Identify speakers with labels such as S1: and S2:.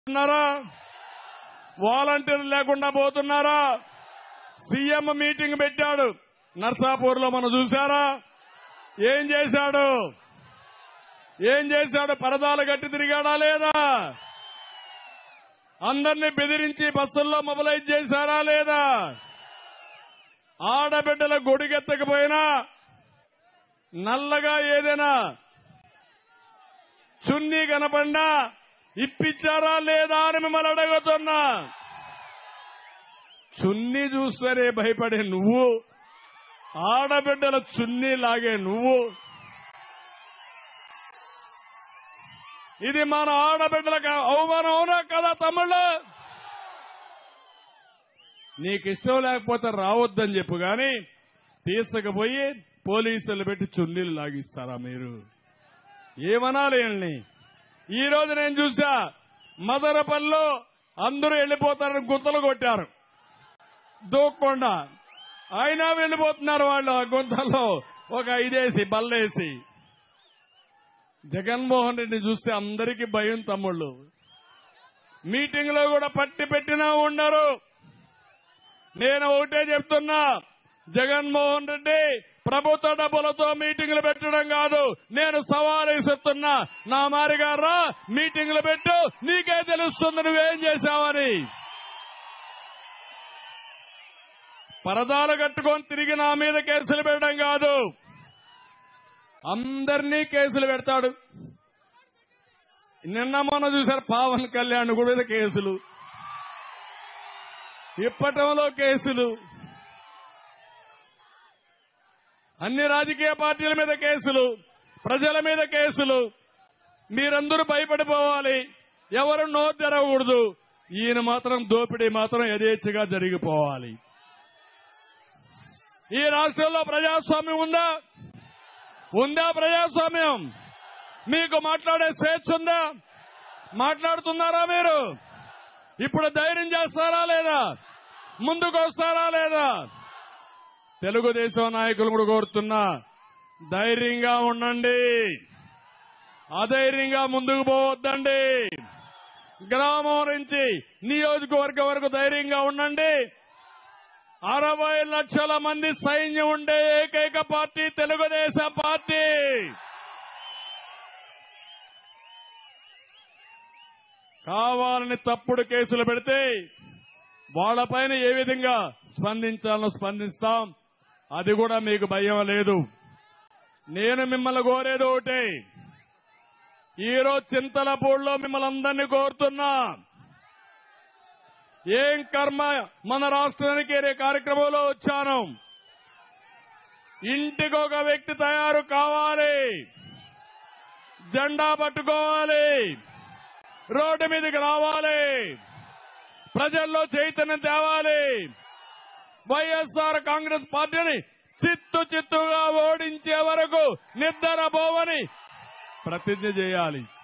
S1: ఉన్నారా వాలంటీర్లు లేకుండా పోతున్నారా సీఎం మీటింగ్ పెట్టాడు నర్సాపూర్ లో మనం చూసారా ఏం చేశాడు ఏం చేశాడు పరదాలు గట్టి తిరిగాడా లేదా అందరినీ బెదిరించి బస్సుల్లో మొబలైజ్ చేశారా లేదా ఆడబిడ్డల గొడిగెత్తకపోయినా నల్లగా ఏదైనా చున్నీ కనపడినా ఇప్పించారా లేదా అని మిమ్మల్ని అడుగుతున్నా చున్నీ చూస్తేనే భయపడే నువ్వు ఆడబిడ్డల చున్నీ లాగే నువ్వు ఇది మన ఆడబిడ్డలకు అవమానం అవునా కదా తమ్ముళ్ళు నీకు ఇష్టం లేకపోతే రావద్దని చెప్పు గాని తీసుకుపోయి పోలీసులు పెట్టి చున్నీలు లాగిస్తారా మీరు ఏమనాలి వీళ్ళని ఈ రోజు నేను చూసా మదనపల్లిలో అందరూ వెళ్ళిపోతారని గుంతలు కొట్టారు దూక్కుండా అయినా వెళ్ళిపోతున్నారు వాళ్ళు ఆ గుంతల్లో ఒక ఐదేసి బల్లేసి జగన్మోహన్ రెడ్డి చూస్తే అందరికీ భయం తమ్ముళ్ళు మీటింగ్ లో కూడా పట్టి పెట్టినా ఉండరు నేను ఒకటే చెప్తున్నా జగన్మోహన్ రెడ్డి ప్రభుత్వ డబ్బులతో మీటింగులు పెట్టడం కాదు నేను సవాలు ఇస్తున్నా నా మారిగారా మీటింగులు పెట్టు నీకే తెలుస్తుంది నువ్వేం చేశావని పరదాలు కట్టుకొని తిరిగి నా మీద కేసులు పెట్టడం కాదు అందరినీ కేసులు పెడతాడు నిన్న మొన్న చూశారు పవన్ కళ్యాణ్ కూడా కేసులు ఇప్పటంలో కేసులు అన్ని రాజకీయ పార్టీల మీద కేసులు ప్రజల మీద కేసులు మీరందరూ భయపడిపోవాలి ఎవరు నోరు తెరవకూడదు ఈయన మాత్రం దోపిడీ మాత్రం యథేచ్ఛగా జరిగిపోవాలి ఈ రాష్ట్రంలో ప్రజాస్వామ్యం ఉందా ఉందా ప్రజాస్వామ్యం మీకు మాట్లాడే స్వేచ్ఛ ఉందా మాట్లాడుతున్నారా మీరు ఇప్పుడు ధైర్యం చేస్తారా లేదా ముందుకు వస్తారా లేదా తెలుగుదేశం నాయకులు కూడా కోరుతున్నా ధైర్యంగా ఉండండి అధైర్యంగా ముందుకు పోవద్దండి గ్రామం నుంచి నియోజకవర్గం వరకు ధైర్యంగా ఉండండి అరవై లక్షల మంది సైన్యం ఉండే ఏకైక పార్టీ తెలుగుదేశం పార్టీ కావాలని తప్పుడు కేసులు పెడితే వాళ్ళపైన ఏ విధంగా స్పందించాలో స్పందిస్తాం అది కూడా మీకు భయం లేదు నేను మిమ్మల్ని కోరేది ఒకటే ఈరోజు చింతలపూడిలో మిమ్మల్ని అందరినీ కోరుతున్నా ఏం కర్మ మన రాష్ట్రానికి అనే కార్యక్రమంలో వచ్చాను ఇంటికి ఒక వ్యక్తి తయారు కావాలి జెండా పట్టుకోవాలి రోడ్డు మీదకి రావాలి ప్రజల్లో చైతన్యం తేవాలి వైఎస్ఆర్ కాంగ్రెస్ పార్టీని చిత్తు చిత్తుగా ఓడించే వరకు నిద్రపోవని ప్రతిజ్ఞ చేయాలి